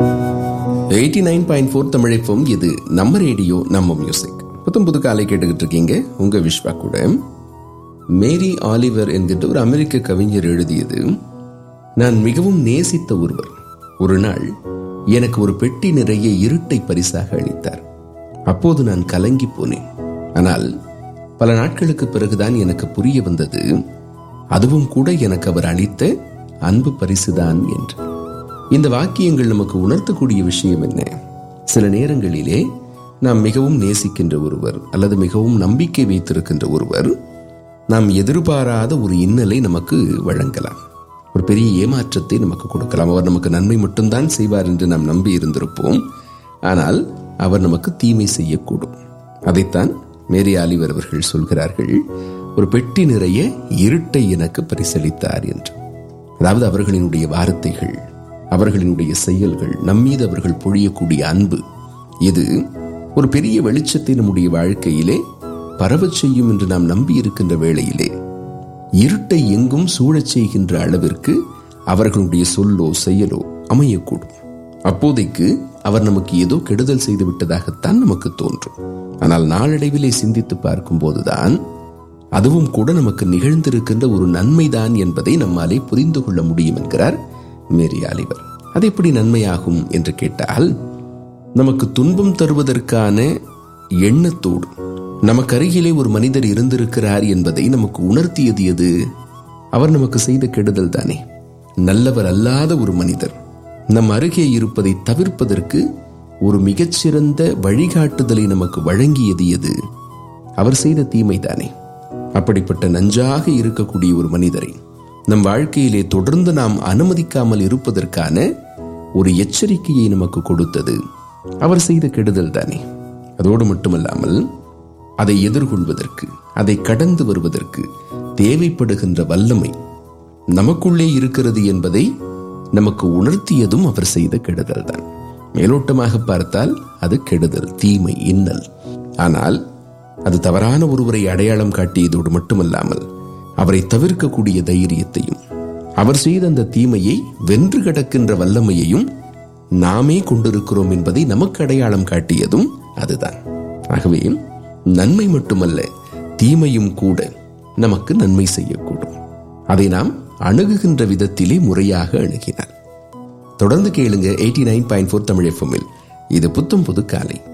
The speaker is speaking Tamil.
எயிட்டி நைன் பாயிண்ட் ஃபோர் தமிழைப்போம் இது நம்ம ரேடியோ நம்ம மியூசிக் புத்தம் புது காலை கேட்டுக்கிட்டு இருக்கீங்க உங்க விஸ்வா கூட மேரி ஆலிவர் என்கின்ற ஒரு அமெரிக்க கவிஞர் எழுதியது நான் மிகவும் நேசித்த ஒருவர் ஒரு நாள் எனக்கு ஒரு பெட்டி நிறைய இருட்டை பரிசாக அளித்தார் அப்போது நான் கலங்கி போனேன் ஆனால் பல நாட்களுக்கு பிறகுதான் எனக்கு புரிய வந்தது அதுவும் கூட எனக்கு அவர் அளித்த அன்பு பரிசுதான் என்று இந்த வாக்கியங்கள் நமக்கு உணர்த்தக்கூடிய விஷயம் என்ன சில நேரங்களிலே நாம் மிகவும் நேசிக்கின்ற ஒருவர் அல்லது மிகவும் நம்பிக்கை வைத்திருக்கின்ற ஒருவர் நாம் எதிர்பாராத ஒரு இன்னலை நமக்கு வழங்கலாம் ஒரு பெரிய ஏமாற்றத்தை நமக்கு கொடுக்கலாம் அவர் நமக்கு நன்மை மட்டும்தான் செய்வார் என்று நாம் நம்பி இருந்திருப்போம் ஆனால் அவர் நமக்கு தீமை செய்யக்கூடும் அதைத்தான் மேரி ஆலிவர் அவர்கள் சொல்கிறார்கள் ஒரு பெட்டி நிறைய இருட்டை எனக்கு பரிசளித்தார் என்று அதாவது அவர்களினுடைய வார்த்தைகள் அவர்களினுடைய செயல்கள் நம்மீது அவர்கள் பொழியக்கூடிய அன்பு இது ஒரு பெரிய வெளிச்சத்தை நம்முடைய வாழ்க்கையிலே பரவச் செய்யும் என்று நாம் நம்பி இருக்கின்ற வேளையிலே இருட்டை எங்கும் சூழச் செய்கின்ற அளவிற்கு அவர்களுடைய சொல்லோ செயலோ அமையக்கூடும் அப்போதைக்கு அவர் நமக்கு ஏதோ கெடுதல் செய்து விட்டதாகத்தான் நமக்கு தோன்றும் ஆனால் நாளடைவிலே சிந்தித்து பார்க்கும் போதுதான் அதுவும் கூட நமக்கு நிகழ்ந்திருக்கின்ற ஒரு நன்மைதான் என்பதை நம்மாலே புரிந்து கொள்ள முடியும் என்கிறார் மேரி ஆலிவர் அது எப்படி நன்மையாகும் என்று கேட்டால் நமக்கு துன்பம் தருவதற்கான எண்ணத்தோடு நமக்கு அருகிலே ஒரு மனிதர் இருந்திருக்கிறார் என்பதை நமக்கு உணர்த்தியது எது அவர் நமக்கு செய்த கெடுதல் தானே நல்லவர் அல்லாத ஒரு மனிதர் நம் அருகே இருப்பதை தவிர்ப்பதற்கு ஒரு மிகச்சிறந்த வழிகாட்டுதலை நமக்கு வழங்கியது எது அவர் செய்த தீமைதானே அப்படிப்பட்ட நஞ்சாக இருக்கக்கூடிய ஒரு மனிதரை நம் வாழ்க்கையிலே தொடர்ந்து நாம் அனுமதிக்காமல் இருப்பதற்கான ஒரு எச்சரிக்கையை நமக்கு கொடுத்தது அவர் செய்த கெடுதல் தானே அதோடு மட்டுமல்லாமல் அதை எதிர்கொள்வதற்கு அதை கடந்து வருவதற்கு தேவைப்படுகின்ற வல்லமை நமக்குள்ளே இருக்கிறது என்பதை நமக்கு உணர்த்தியதும் அவர் செய்த கெடுதல் தான் மேலோட்டமாக பார்த்தால் அது கெடுதல் தீமை இன்னல் ஆனால் அது தவறான ஒருவரை அடையாளம் காட்டியதோடு மட்டுமல்லாமல் அவரை தவிர்க்கக்கூடிய தைரியத்தையும் அவர் செய்த அந்த தீமையை வென்று கிடக்கின்ற வல்லமையையும் நாமே கொண்டிருக்கிறோம் என்பதை நமக்கு அடையாளம் காட்டியதும் அதுதான் ஆகவே நன்மை மட்டுமல்ல தீமையும் கூட நமக்கு நன்மை செய்யக்கூடும் அதை நாம் அணுகுகின்ற விதத்திலே முறையாக அணுகினார் தொடர்ந்து கேளுங்க eighty nine point four Tamil எஃப்எம்மில் இது புத்தம் புது காலை